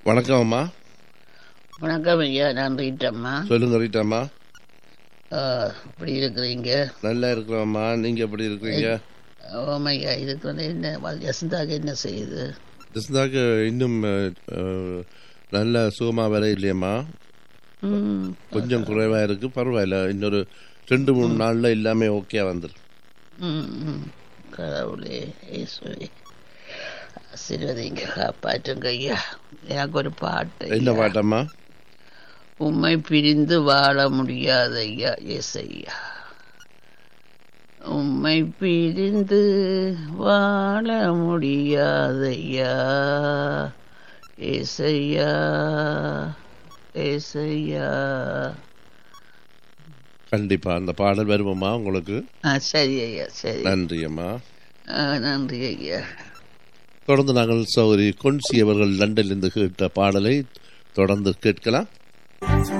வணக்கம் அம்மா வணக்கம் ஐயா நான் ரீட்டம்மா சொல்லுங்க ரீட்டாம்மா ஆ, இப்படி இருக்கிறீங்க நல்லா இருக்கிறோம்மா நீங்க எப்படி இருக்கிறீங்க ஓமையா இதுக்கு வந்து என்ன யசந்தாக என்ன செய்யுது ஜஸ்தாக்கு இன்னும் அஹ், அஹ், நல்ல சுகமா வர இல்லையம்மா ம், கொஞ்சம் குறைவா இருக்கு பரவாயில்ல இன்னொரு ரெண்டு மூணு நாள்ல எல்லாமே ஓகே வந்துடும் ம், ம். கடவுளே இயேசுவே ஆசீர்வதிங்க காப்பாற்றுங்க ஐயா எனக்கு ஒரு பாட்டு என்ன ஐயா. பாட்டம்மா உம்மை பிரிந்து வாழ முடியாத ஐயா எஸ் ஐயா உம்மை பிரிந்து வாழ முடியாத ஐயா ஏசையா ஏசையா கண்டிப்பா அந்த பாடல் வருமம்மா உங்களுக்கு ஆ சரி ஐயா சரி நன்றி அம்மா ஆ, நன்றி ஐயா தொடர்ந்து நாங்கள் சௌரி கொன்சி அவர்கள் லண்டனிலிருந்து கேட்ட பாடலை தொடர்ந்து கேட்கலாம்